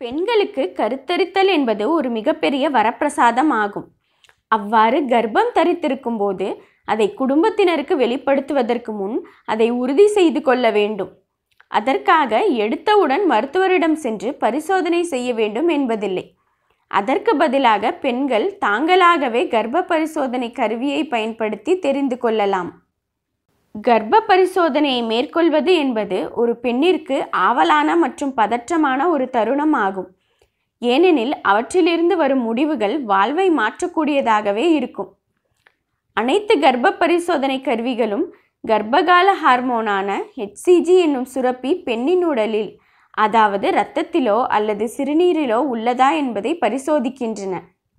பெண்களுக்கு கருத்தரித்தல் என்பது ஒரு மிகப்பெரிய வரப்பிரசாதம் ஆகும் அவ்வாறு கர்ப்பம் தரித்திருக்கும் போது அதை குடும்பத்தினருக்கு வெளிப்படுத்துவதற்கு முன் அதை உறுதி செய்து கொள்ள வேண்டும் அதற்காக எடுத்தவுடன் மருத்துவரிடம் சென்று பரிசோதனை செய்ய வேண்டும் என்பதில்லை அதற்கு பதிலாக பெண்கள் தாங்களாகவே கர்ப்ப பரிசோதனை கருவியை பயன்படுத்தி தெரிந்து கொள்ளலாம் கர்ப்ப பரிசோதனையை மேற்கொள்வது என்பது ஒரு பெண்ணிற்கு ஆவலான மற்றும் பதற்றமான ஒரு தருணம் ஆகும் ஏனெனில் அவற்றிலிருந்து வரும் முடிவுகள் வாழ்வை மாற்றக்கூடியதாகவே இருக்கும் அனைத்து கர்ப்ப பரிசோதனை கருவிகளும் கர்ப்பகால ஹார்மோனான ஹெச்சிஜி என்னும் சுரப்பி பெண்ணின் உடலில் அதாவது இரத்தத்திலோ அல்லது சிறுநீரிலோ உள்ளதா என்பதை பரிசோதிக்கின்றன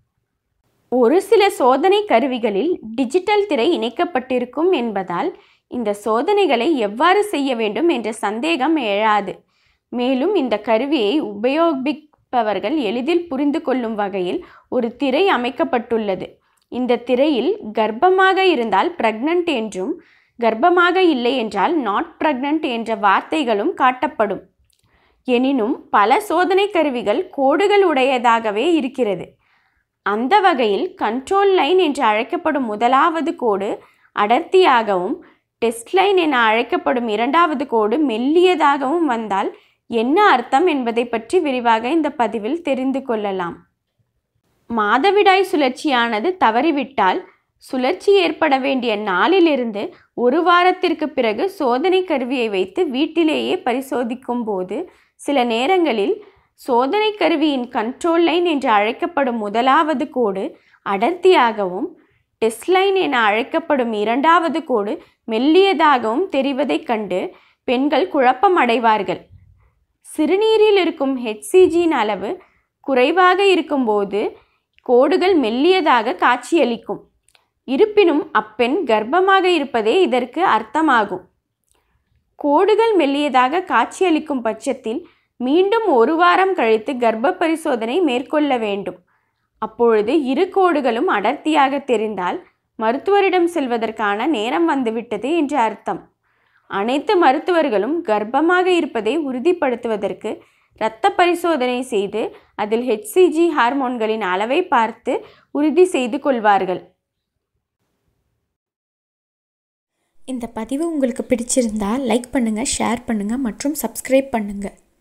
ஒரு சில சோதனை கருவிகளில் டிஜிட்டல் திரை இணைக்கப்பட்டிருக்கும் என்பதால் இந்த சோதனைகளை எவ்வாறு செய்ய வேண்டும் என்ற சந்தேகம் எழாது மேலும் இந்த கருவியை உபயோகிப்பவர்கள் எளிதில் புரிந்து கொள்ளும் வகையில் ஒரு திரை அமைக்கப்பட்டுள்ளது இந்த திரையில் கர்ப்பமாக இருந்தால் பிரெக்னன்ட் என்றும் கர்ப்பமாக இல்லை என்றால் நாட் பிரெக்னன்ட் என்ற வார்த்தைகளும் காட்டப்படும் எனினும் பல சோதனை கருவிகள் கோடுகள் உடையதாகவே இருக்கிறது அந்த வகையில் கண்ட்ரோல் லைன் என்று அழைக்கப்படும் முதலாவது கோடு அடர்த்தியாகவும் டெஸ்ட் லைன் என அழைக்கப்படும் இரண்டாவது கோடு மெல்லியதாகவும் வந்தால் என்ன அர்த்தம் என்பதை பற்றி விரிவாக இந்த பதிவில் தெரிந்து கொள்ளலாம் மாதவிடாய் சுழற்சியானது தவறிவிட்டால் சுழற்சி ஏற்பட வேண்டிய நாளிலிருந்து ஒரு வாரத்திற்கு பிறகு சோதனை கருவியை வைத்து வீட்டிலேயே பரிசோதிக்கும் போது சில நேரங்களில் சோதனை கருவியின் கண்ட்ரோல் லைன் என்று அழைக்கப்படும் முதலாவது கோடு அடர்த்தியாகவும் டெஸ்ட் லைன் என அழைக்கப்படும் இரண்டாவது கோடு மெல்லியதாகவும் தெரிவதைக் கண்டு பெண்கள் குழப்பம் அடைவார்கள் சிறுநீரில் இருக்கும் ஹெச்சிஜியின் அளவு குறைவாக இருக்கும்போது கோடுகள் மெல்லியதாக காட்சியளிக்கும் இருப்பினும் அப்பெண் கர்ப்பமாக இருப்பதே இதற்கு அர்த்தமாகும் கோடுகள் மெல்லியதாக காட்சியளிக்கும் பட்சத்தில் மீண்டும் ஒரு வாரம் கழித்து கர்ப்ப பரிசோதனை மேற்கொள்ள வேண்டும் அப்பொழுது இரு கோடுகளும் அடர்த்தியாக தெரிந்தால் மருத்துவரிடம் செல்வதற்கான நேரம் வந்துவிட்டது என்று அர்த்தம் அனைத்து மருத்துவர்களும் கர்ப்பமாக இருப்பதை உறுதிப்படுத்துவதற்கு இரத்த பரிசோதனை செய்து அதில் ஹெச்சிஜி ஹார்மோன்களின் அளவை பார்த்து உறுதி செய்து கொள்வார்கள் இந்த பதிவு உங்களுக்கு பிடிச்சிருந்தா லைக் பண்ணுங்கள் ஷேர் பண்ணுங்கள் மற்றும் சப்ஸ்கிரைப் பண்ணுங்கள்